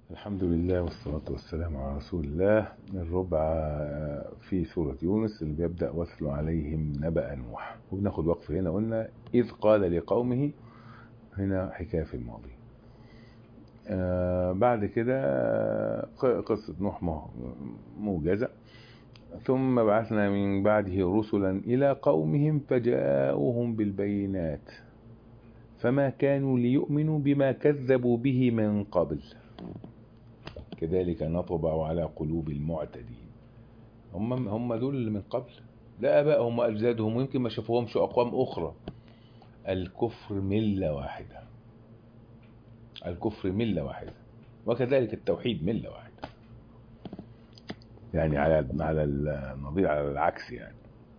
الحمد لله والصلاة والسلام على رسول الله الربع في سورة يونس اللي بيبدأ واتل عليهم نبأ نوح وبناخد وقف هنا قلنا إذ قال لقومه هنا حكاية في الماضي آه بعد كده قصة نوح موجزة ثم بعثنا من بعده رسلا إلى قومهم فجاءوهم بالبينات فما كانوا ليؤمنوا بما كذبوا به من قبل كذلك نطبع على قلوب المعتدين هم هم دول اللي من قبل لا ابائهم واجدادهم ويمكن ما شافوهمش اقوام اخرى الكفر مله واحده الكفر مله واحده وكذلك التوحيد مله واحده يعني على على النظير على العكس يعني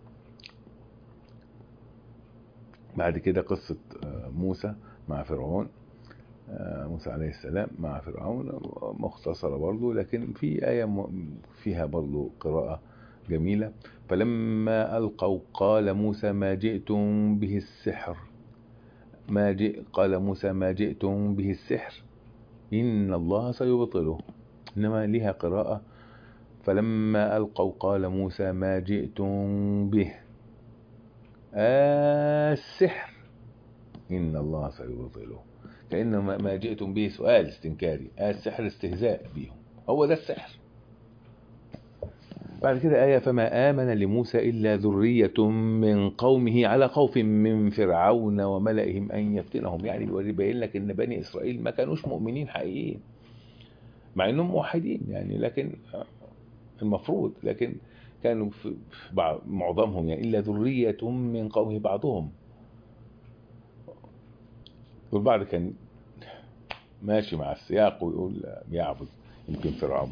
بعد كده قصه موسى مع فرعون موسى عليه السلام مع فرعون مختصرة برضو لكن في آية فيها برضو قراءة جميلة فلما ألقوا قال موسى ما جئتم به السحر ما جئ قال موسى ما جئتم به السحر إن الله سيبطله إنما لها قراءة فلما ألقوا قال موسى ما جئتم به السحر إن الله سيبطله كأن ما جئتم به سؤال استنكاري آه السحر استهزاء بهم هو ده السحر بعد كده آية فما آمن لموسى إلا ذرية من قومه على خوف من فرعون وملئهم أن يفتنهم يعني بيبين لك إن بني إسرائيل ما كانوش مؤمنين حقيقيين مع إنهم موحدين يعني لكن المفروض لكن كانوا في معظمهم يعني إلا ذرية من قومه بعضهم والبعض كان ماشي مع السياق ويقول يعبد يمكن فرعون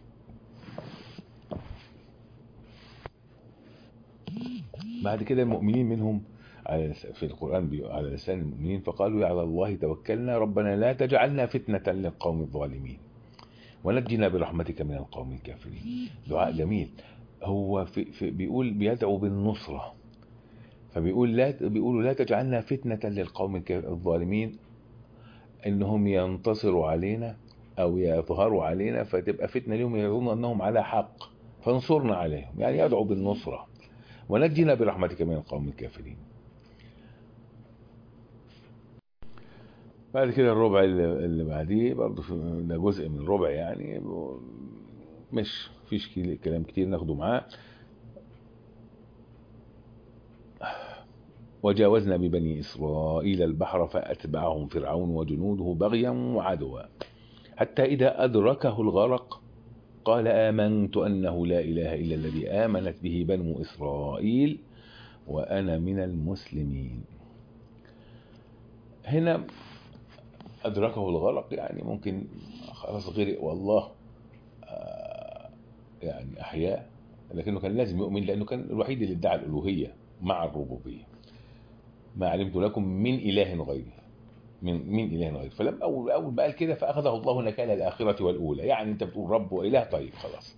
بعد كده المؤمنين منهم على في القرآن على لسان المؤمنين فقالوا على الله توكلنا ربنا لا تجعلنا فتنة للقوم الظالمين ونجنا برحمتك من القوم الكافرين دعاء جميل هو في في بيقول بيدعو بالنصره فبيقول لا بيقولوا لا تجعلنا فتنة للقوم الظالمين انهم ينتصروا علينا او يظهروا علينا فتبقى فتنة لهم يظنوا انهم على حق فانصرنا عليهم يعني يدعو بالنصرة ونجنا برحمتك من القوم الكافرين بعد كده الربع اللي بعديه برضه ده جزء من الربع يعني مش فيش كلام كتير ناخده معاه وجاوزنا ببني إسرائيل البحر فأتبعهم فرعون وجنوده بغيا وعدوا حتى إذا أدركه الغرق قال آمنت أنه لا إله إلا الذي آمنت به بنو إسرائيل وأنا من المسلمين هنا أدركه الغرق يعني ممكن خلاص غرق والله يعني أحياه لكنه كان لازم يؤمن لأنه كان الوحيد اللي ادعى الألوهية مع الربوبية ما علمت لكم من إله غيري من من إله غيري فلما أول أول ما قال كده فأخذه الله نكال الآخرة والأولى يعني أنت بتقول رب وإله طيب خلاص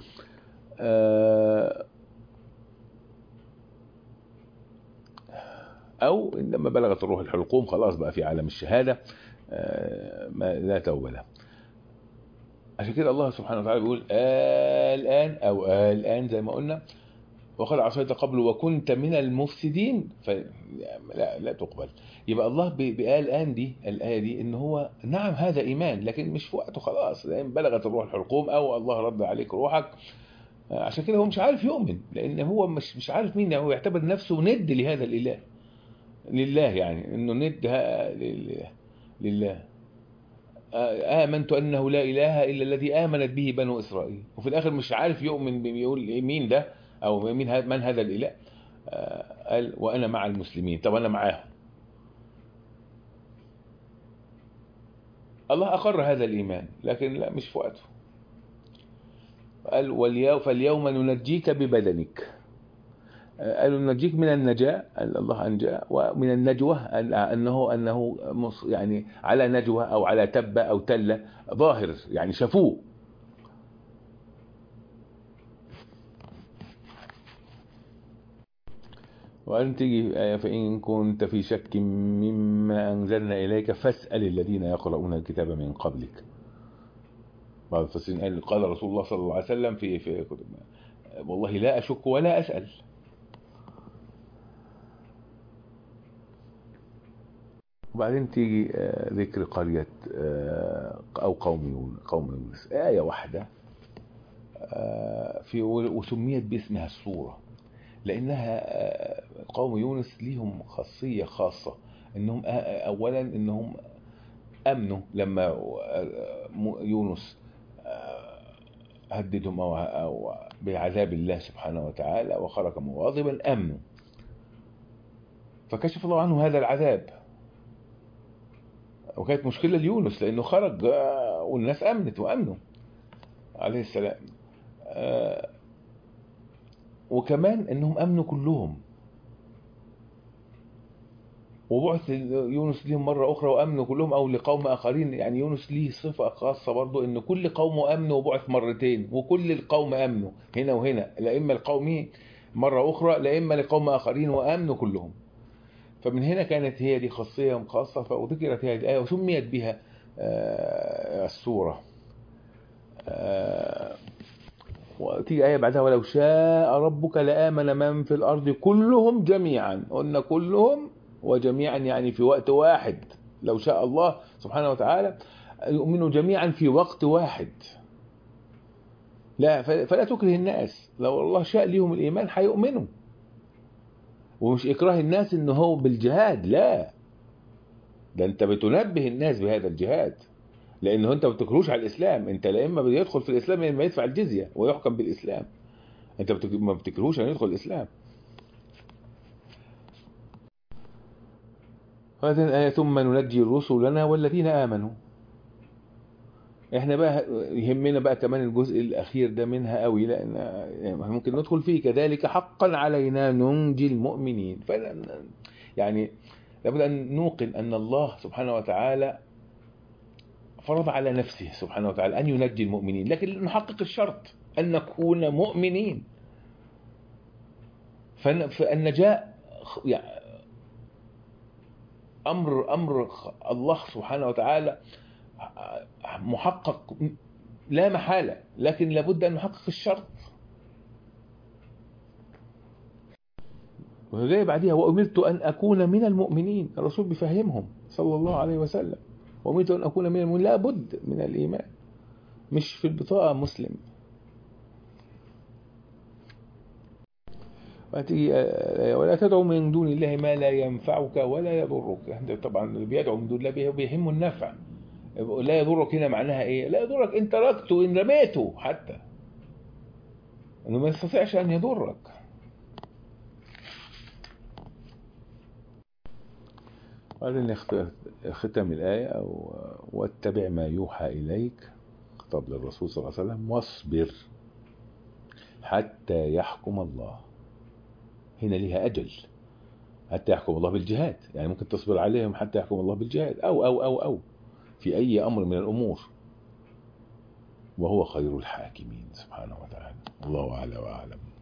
أو لما بلغت الروح الحلقوم خلاص بقى في عالم الشهادة ما لا توبة له عشان كده الله سبحانه وتعالى بيقول آه الآن أو آه الآن زي ما قلنا وقد عصيت قبل وكنت من المفسدين فلا لا تقبل يبقى الله بقال الآن دي الآية دي إن هو نعم هذا إيمان لكن مش في وقته خلاص لأن بلغت الروح الحلقوم أو الله رد عليك روحك عشان كده هو مش عارف يؤمن لأن هو مش مش عارف مين هو يعتبر نفسه ند لهذا الإله لله يعني إنه ند لله لله آمنت أنه لا إله إلا الذي آمنت به بنو إسرائيل وفي الآخر مش عارف يؤمن بيقول مين ده أو مين من هذا الإله قال وأنا مع المسلمين طب أنا معاهم الله أقر هذا الإيمان لكن لا مش في وقته قال واليوم فاليوم ننجيك ببدنك قالوا ننجيك من النجاة الله أنجاه ومن النجوة أنه أنه يعني على نجوة أو على تبة أو تلة ظاهر يعني شافوه وأن تيجي آية فإن كنت في شك مما أنزلنا إليك فاسأل الذين يقرؤون الكتاب من قبلك بعض المفسرين قال قال رسول الله صلى الله عليه وسلم في في والله لا اشك ولا اسال وبعدين تيجي آه، ذكر قرية آه، أو قوم يونس قوم يونس آية واحدة آه، في وسميت باسمها السورة لأنها آه، قوم يونس ليهم خاصية خاصة إنهم آه، آه، أولا إنهم أمنوا لما آه، م- يونس آه، هددهم أو أو بعذاب الله سبحانه وتعالى وخرج مغاضبا أمنوا فكشف الله عنه هذا العذاب وكانت مشكلة ليونس لأنه خرج آه، والناس أمنت وأمنوا عليه السلام آه، وكمان انهم امنوا كلهم وبعث يونس ليهم مرة أخرى وأمنوا كلهم أو لقوم آخرين يعني يونس ليه صفة خاصة برضو إن كل قوم أمنوا وبعث مرتين وكل القوم أمنوا هنا وهنا لا إما القوم مرة أخرى لا إما لقوم آخرين وأمنوا كلهم فمن هنا كانت هي دي خاصية خاصة فذكرت هذه الآية وسميت بها آه، السورة آه، وتيجي آية بعدها ولو شاء ربك لآمن من في الأرض كلهم جميعا قلنا كلهم وجميعا يعني في وقت واحد لو شاء الله سبحانه وتعالى يؤمنوا جميعا في وقت واحد لا فلا تكره الناس لو الله شاء ليهم الإيمان هيؤمنوا ومش إكراه الناس إن هو بالجهاد لا ده أنت بتنبه الناس بهذا الجهاد لأنه أنت ما بتكرهوش على الإسلام أنت لا إما بيدخل في الإسلام يا إما يدفع الجزية ويحكم بالإسلام أنت بتك- ما بتكرهوش أن يدخل الإسلام هذه الآية ثم ننجي رسلنا والذين آمنوا احنا بقى يهمنا بقى كمان الجزء الاخير ده منها قوي لان يعني ممكن ندخل فيه كذلك حقا علينا ننجي المؤمنين ف يعني لابد ان نوقن ان الله سبحانه وتعالى فرض على نفسه سبحانه وتعالى ان ينجي المؤمنين لكن نحقق الشرط ان نكون مؤمنين فن- فالنجاة خ- يعني امر امر خ- الله سبحانه وتعالى محقق لا محالة لكن لابد أن نحقق الشرط وجاي بعديها وأمرت أن أكون من المؤمنين الرسول بيفهمهم صلى الله عليه وسلم وأمرت أن أكون من المؤمنين لابد من الإيمان مش في البطاقة مسلم وتيجي آه، ولا تدعو من دون الله ما لا ينفعك ولا يضرك ده طبعا اللي بيدعو من دون الله بيهمه النفع لا يضرك هنا معناها ايه لا يضرك ان تركته ان رميته حتى انه ما يستطيعش ان يضرك بعدين يخت- ختم الآية أو واتبع ما يوحى إليك خطاب للرسول صلى الله عليه وسلم واصبر حتى يحكم الله هنا ليها أجل حتى يحكم الله بالجهاد يعني ممكن تصبر عليهم حتى يحكم الله بالجهاد أو أو أو أو في أي أمر من الأمور وهو خير الحاكمين سبحانه وتعالى الله أعلى وأعلم